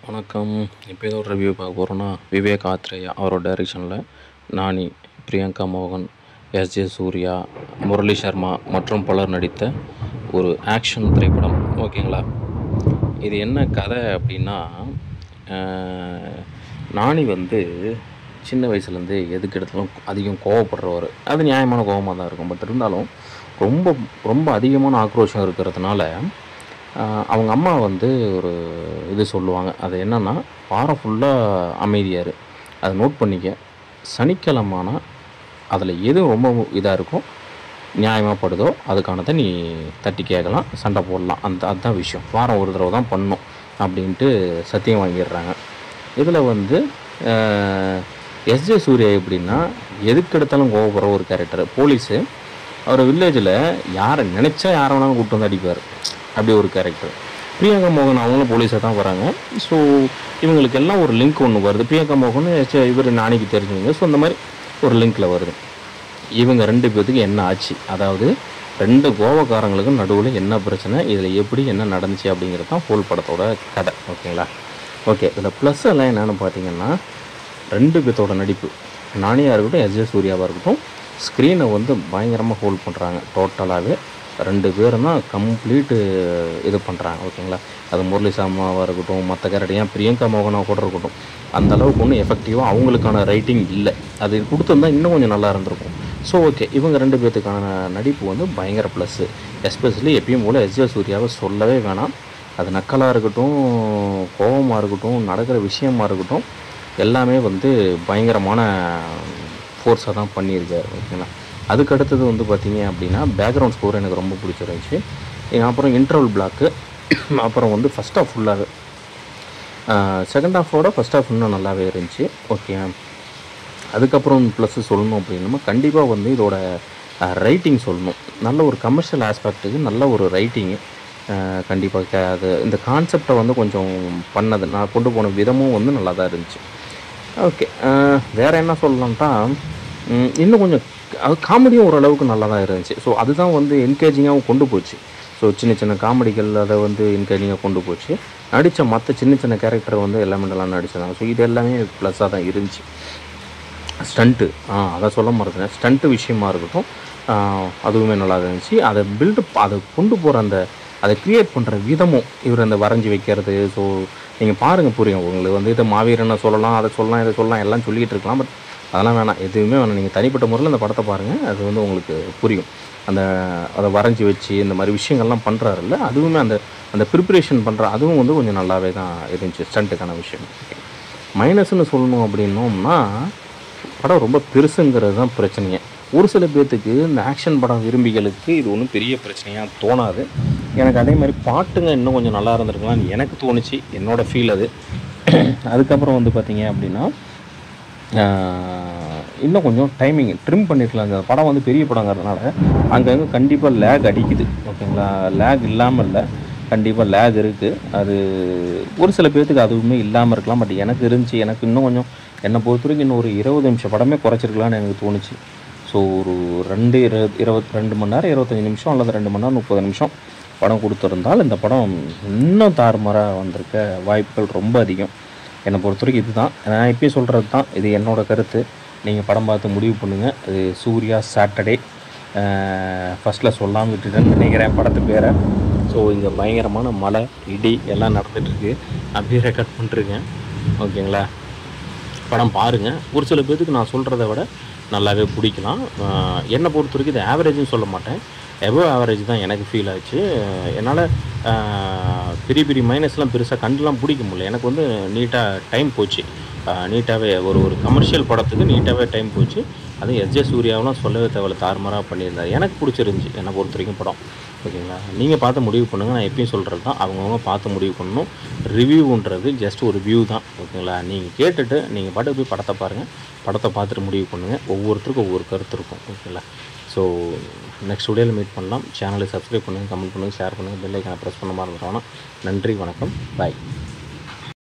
வணக்கம் இப்போ ஏதோ ஒரு ரிவ்யூ பார்க்க போகிறோன்னா விவேக் ஆத்ரேயா அவரோட டைரெக்ஷனில் நானி பிரியங்கா மோகன் எஸ்ஜே சூர்யா முரளி சர்மா மற்றும் பலர் நடித்த ஒரு ஆக்ஷன் திரைப்படம் ஓகேங்களா இது என்ன கதை அப்படின்னா ஆஹ், நானி வந்து சின்ன வயசுலேருந்து எதுக்கு எடுத்தாலும் அதிகம் கோவப்படுறவர் அது நியாயமான கோவமாக தான் இருக்கும் பட் இருந்தாலும் ரொம்ப ரொம்ப அதிகமான ஆக்ரோஷம் இருக்கிறதுனால ஆஹ், அவங்க அம்மா வந்து ஒரு இது சொல்லுவாங்க அது என்னென்னா வாரம் ஃபுல்லாக அமைதியாக இரு அதை நோட் பண்ணிக்க சனிக்கிழமானா அதில் எது ரொம்ப இதாக இருக்கும் நியாயமாக படுதோ அதுக்கானதை நீ தட்டி கேட்கலாம் சண்டை போடலாம் அந்த அதுதான் விஷயம் வாரம் ஒரு தடவை தான் பண்ணும் அப்படின்ட்டு சத்தியம் வாங்கிடுறாங்க இதில் வந்து எஸ்ஜே சூர்யா எப்படின்னா எதுக்கு எடுத்தாலும் கோவப்படுற ஒரு கேரக்டர் போலீஸு அவர் வில்லேஜில் யாரை நினச்சா யாரை வேணாலும் கூப்பிட்டு வந்து அடிப்பார் அப்படி ஒரு கேரக்டர் பிரியங்கா மோகன் அவங்களும் போலீஸாக தான் வராங்க ஸோ இவங்களுக்கு எல்லாம் ஒரு லிங்க் ஒன்று வருது பிரியங்கா மோகன் எஸ்- இவர் நாளைக்கு தெரிஞ்சவங்க ஸோ இந்த மாதிரி ஒரு லிங்க்கில் வருது இவங்க ரெண்டு பேர்த்துக்கு என்ன ஆச்சு அதாவது ரெண்டு கோவக்காரங்களுக்கும் நடுவில் என்ன பிரச்சனை இதில் எப்படி என்ன நடந்துச்சு அப்படிங்கிறது தான் ஃபுல் படத்தோட கதை ஓகேங்களா ஓகே இதில் ப்ளஸ் எல்லாம் என்னென்னு பார்த்தீங்கன்னா ரெண்டு பேர்த்தோட நடிப்பு நானியாக இருக்கட்டும் எஸ்ஜே சூர்யாவாக இருக்கட்டும் ஸ்க்ரீனை வந்து பயங்கரமாக ஹோல்ட் பண்ணுறாங்க டோட்டலாகவே ரெண்டு பேரும் தான் கம்ப்ளீட்டு இது பண்ணுறாங்க ஓகேங்களா அது முரளி சாமாவாக இருக்கட்டும் மற்ற கேரக்டர் ஏன் பிரியங்கா மோகனாக கூட இருக்கட்டும் அந்த அளவுக்கு ஒன்றும் எஃபெக்டிவாக அவங்களுக்கான ரைட்டிங் இல்லை அது கொடுத்துருந்தா இன்னும் கொஞ்சம் நல்லா இருந்திருக்கும் ஸோ ஓகே இவங்க ரெண்டு பேர்த்துக்கான நடிப்பு வந்து பயங்கர ப்ளஸ்ஸு எஸ்பெஷலி எப்பயும் போல் எஸ்ஜே சூர்யாவை சொல்லவே வேணாம் அது நக்கலாக இருக்கட்டும் கோபமாக இருக்கட்டும் நடக்கிற விஷயமா இருக்கட்டும் எல்லாமே வந்து பயங்கரமான ஃபோர்ஸாக தான் பண்ணியிருக்காரு ஓகேங்களா அதுக்கு அடுத்தது வந்து பார்த்தீங்க அப்படின்னா பேக்ரவுண்ட் ஸ்கோர் எனக்கு ரொம்ப பிடிச்சிருந்துச்சி அப்புறம் இன்டர்வல் பிளாக்கு அப்புறம் வந்து ஃபஸ்ட் ஆஃப் ஃபுல்லாகவே செகண்ட் ஹாஃபோட ஃபஸ்ட் ஹாஃப் இன்னும் நல்லாவே இருந்துச்சு ஓகே அதுக்கப்புறம் ப்ளஸ் சொல்லணும் அப்படின்னா கண்டிப்பாக வந்து இதோட ரைட்டிங் சொல்லணும் நல்ல ஒரு கமர்ஷியல் ஆஸ்பெக்ட்டுக்கு நல்ல ஒரு ரைட்டிங்கு கண்டிப்பாக அது இந்த கான்செப்டை வந்து கொஞ்சம் பண்ணது நான் கொண்டு போன விதமும் வந்து நல்லா தான் இருந்துச்சு ஓகே வேறு என்ன சொல்லலாம்ட்டா ம், இன்னும் கொஞ்சம் அது காமெடியும் ஓரளவுக்கு நல்லா தான் இருந்துச்சு ஸோ அதுதான் வந்து என்கேஜிங்காகவும் கொண்டு போச்சு ஸோ சின்ன சின்ன காமெடிகள் அதை வந்து என்கேஜிங்காக கொண்டு போச்சு நடித்த மற்ற சின்ன சின்ன கேரக்டர் வந்து எல்லாமே நல்லா நடிச்சிருந்தாங்க ஸோ இது எல்லாமே ப்ளஸ்ஸாக தான் இருந்துச்சு ஸ்டண்ட்டு ஆ அதை சொல்ல மறந்துட்டேன் ஸ்டண்ட்டு விஷயமா இருக்கட்டும் ஆ, அதுவுமே நல்லா இருந்துச்சு அதை பில்டு அதை கொண்டு போகிற அந்த அதை க்ரியேட் பண்ணுற விதமும் இவர் அந்த வரைஞ்சி வைக்கிறது ஸோ நீங்கள் பாருங்கள் புரியும் உங்களுக்கு வந்து இதை மாவீரனை சொல்லலாம் அதை சொல்லலாம் இதை சொல்லலாம் எல்லாம் சொல்லிகிட்டு இருக்கலாம் பட் அதெல்லாம் வேணாம் எதுவுமே வேணாம் நீங்கள் தனிப்பட்ட முறையில் அந்த படத்தை பாருங்கள் அது வந்து உங்களுக்கு புரியும் அந்த அதை வரைஞ்சி வச்சு இந்த மாதிரி விஷயங்கள்லாம் பண்ணுறாருல்ல அதுவுமே அந்த அந்த ப்ரிப்பரேஷன் பண்ணுற அதுவும் வந்து கொஞ்சம் நல்லாவே தான் இருந்துச்சு ஸ்டண்ட்டுக்கான விஷயம் மைனஸ்னு சொல்லணும் அப்படின்னோம்னா படம் ரொம்ப பெருசுங்கிறது தான் பிரச்சனையே ஒரு சில பேர்த்துக்கு இந்த ஆக்ஷன் படம் விரும்பிகளுக்கு இது ஒன்றும் பெரிய பிரச்சனையாக தோணாது எனக்கு அதே மாதிரி பாட்டுங்க இன்னும் கொஞ்சம் நல்லா இருந்திருக்கலாம்னு எனக்கு தோணுச்சு என்னோட ஃபீல் அது அதுக்கப்புறம் வந்து பார்த்தீங்க அப்படின்னா ஆஹ், இன்னும் கொஞ்சம் டைமிங் ட்ரிம் பண்ணிருக்கலாம் இந்த படம் வந்து பெரிய படங்கிறதுனால அங்கங்கே கண்டிப்பாக லேக் அடிக்குது ஓகேங்களா லேக் இல்லாமல் இல்லை கண்டிப்பாக லேக் இருக்குது அது ஒரு சில பேர்த்துக்கு அதுவுமே இல்லாமல் இருக்கலாம் பட் எனக்கு இருந்துச்சு எனக்கு இன்னும் கொஞ்சம் என்னை பொறுத்த வரைக்கும் இன்னும் ஒரு இருபது நிமிஷம் படமே குறைச்சிருக்கலாம்னு எனக்கு தோணுச்சு ஸோ ஒரு ரெண்டு இருபது இருபத்தி ரெண்டு மணி நேரம் இருபத்தஞ்சி நிமிஷம் அல்லது ரெண்டு மணி நேரம் முப்பது நிமிஷம் படம் கொடுத்துருந்தால் இந்த படம் இன்னும் தாறுமாறாக வந்திருக்க வாய்ப்புகள் ரொம்ப அதிகம் என்னை பொறுத்த வரைக்கும் இதுதான் நான் இப்பயே சொல்கிறது தான் இது என்னோட கருத்து நீங்கள் படம் பார்த்து முடிவு பண்ணுங்கள் இது சூர்யா சாட்டர்டே ஃபஸ்ட்டில் சொல்லாமல் விட்டுட்டேன்னு நினைக்கிறேன் படத்து பேரை ஸோ இங்கே பயங்கரமான மழை இடி எல்லாம் நடந்துகிட்ருக்கு அப்படியே ரெக்கார்ட் பண்ணிருக்கேன் ஓகேங்களா படம் பாருங்கள் ஒரு சில பேர்த்துக்கு நான் சொல்கிறத விட நல்லாவே பிடிக்கலாம் ஆஹ் என்னை பொறுத்த வரைக்கும் இது ஆவரேஜ்னு சொல்ல மாட்டேன் எபோ ஆவரேஜ் தான் எனக்கு ஃபீல் ஆச்சு என்னால் பெரிய பெரிய மைனஸ்லாம் பெருசாக கண்டுலாம் பிடிக்க முடியல எனக்கு வந்து நீட்டாக டைம் போச்சு நீட்டாகவே ஒரு ஒரு கமர்ஷியல் படத்துக்கு நீட்டாகவே டைம் போச்சு அதுவும் எஸ்ஜே சூர்யாவெலாம் சொல்லவே தேவையில்ல தாறுமாறாக பண்ணியிருந்தார் எனக்கு பிடிச்சிருந்துச்சி என்னை பொறுத்த வரைக்கும் படம் ஓகேங்களா நீங்கள் பார்த்து முடிவு பண்ணுங்கள் நான் எப்பயும் சொல்கிறது தான் அவங்கவுங்க பார்த்து முடிவு பண்ணணும் ரிவ்யூன்றது ஜஸ்ட் ஒரு வியூ தான் ஓகேங்களா நீங்கள் கேட்டுட்டு நீங்கள் பாட்டுக்கு போய் படத்தை பாருங்கள் படத்தை பார்த்துட்டு முடிவு பண்ணுங்கள் ஒவ்வொருத்தருக்கும் ஒவ்வொரு கருத்து இருக்கும் ஓகேங்களா ஸோ நெக்ஸ்ட் வீடியோவில் மீட் பண்ணலாம் சேனலை சப்ஸ்கிரைப் பண்ணுங்கள் கமெண்ட் பண்ணுங்கள் ஷேர் பண்ணுங்கள் பெல் ஐக்கானை ப்ரெஸ் பண்ண மறந்துடுவானா நன்றி வணக்கம் பாய்